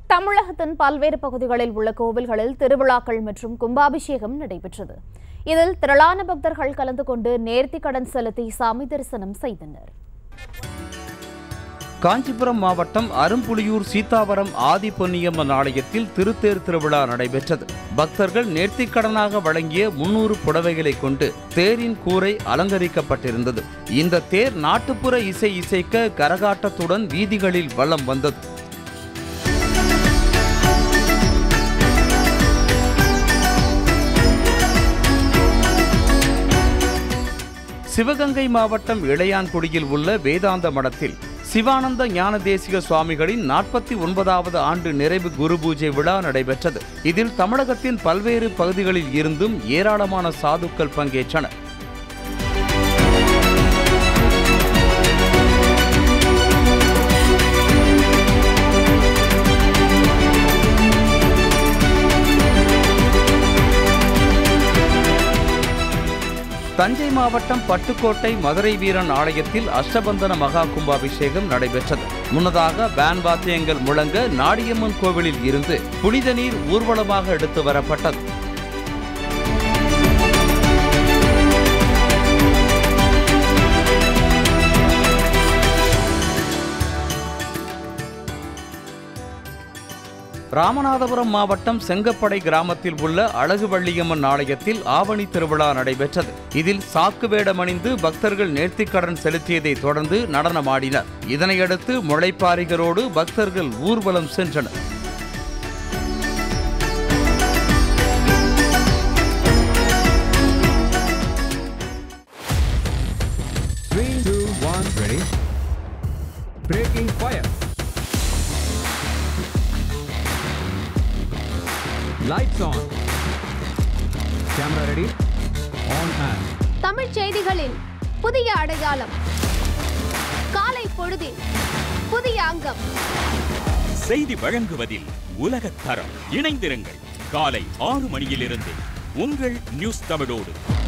தமிழகத்தின் பல்வேறு பகுதிகளில் உள்ள கோவில்களில் திருவிழாக்கள் மற்றும் கும்பாபிஷேகம் நடைபெற்றது இதில் திரளான பக்தர்கள் கலந்து கொண்டு நேர்த்திக் கடன் செலுத்தி சாமி தரிசனம் செய்தனர் காஞ்சிபுரம் மாவட்டம் அரும்புலியூர் சீதாவரம் ஆதி பொன்னியம்மன் ஆலயத்தில் திருத்தேர் திருவிழா நடைபெற்றது பக்தர்கள் நேர்த்திக்கடனாக வழங்கிய முன்னூறு புடவைகளை கொண்டு தேரின் கூரை அலங்கரிக்கப்பட்டிருந்தது இந்த தேர் நாட்டுப்புற இசை இசைக்க கரகாட்டத்துடன் வீதிகளில் வலம் வந்தது சிவகங்கை மாவட்டம் இளையான்குடியில் உள்ள வேதாந்த மடத்தில் சிவானந்த ஞானதேசிக சுவாமிகளின் நாற்பத்தி ஒன்பதாவது ஆண்டு நிறைவு குரு பூஜை விழா நடைபெற்றது இதில் தமிழகத்தின் பல்வேறு பகுதிகளில் இருந்தும் ஏராளமான சாதுக்கள் பங்கேற்றனர் தஞ்சை மாவட்டம் பட்டுக்கோட்டை மதுரை வீரன் ஆலயத்தில் அஷ்டபந்தன மகா கும்பாபிஷேகம் நடைபெற்றது முன்னதாக பேன் வாத்தியங்கள் முழங்க நாடியம்மன் கோவிலில் இருந்து புனித நீர் ஊர்வலமாக எடுத்து வரப்பட்டது ராமநாதபுரம் மாவட்டம் செங்கப்படை கிராமத்தில் உள்ள அழகுவள்ளியம்மன் ஆலயத்தில் ஆவணி திருவிழா நடைபெற்றது இதில் சாக்கு வேடமணிந்து பக்தர்கள் நேர்த்திக்கடன் செலுத்தியதை தொடர்ந்து நடனமாடினர் இதனையடுத்து முளைப்பாரிகளோடு பக்தர்கள் ஊர்வலம் சென்றனர் Three, two, one, ready. Breaking fire. Lights on. Camera ready. On and. Tamil செய்திகளின் புதிய அடையாளம் காலை பொழுதில் புதிய அங்கம் செய்தி வழங்குவதில் உலகத் தரம் இணைந்திருங்கள் காலை ஆறு மணியிலிருந்து உங்கள் நியூஸ் தமிழோடு